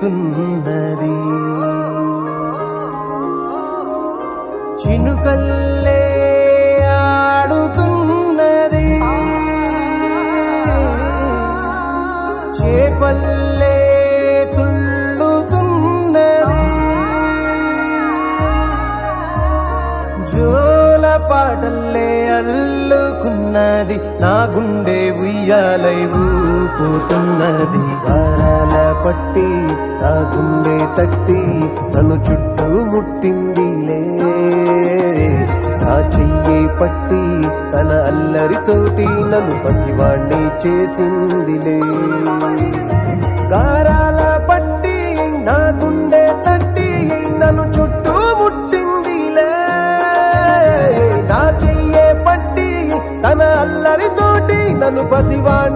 చేస్తున్నది చినుకల్లే ఆడుతున్నది చేపల్లే తుళ్ళుతున్నది జోల పాటల్లే అల్లుకున్నది నా గుండె ఉయ్యాలై ఊపుతున్నది వారాల పట్టి నా గుండె తట్టి నన్ను చుట్టూ ముట్టిందిలే నా చెయ్యి పట్టి తన అల్లరితోటి నన్ను పసివాణ్ణి చేసిందిలే గారాల పట్టి నా గుండె తట్టి నన్ను చుట్టూ ముట్టిందిలే నా చెయ్యే పట్టి తన అల్లరితోటి నన్ను పసివాణ్ణి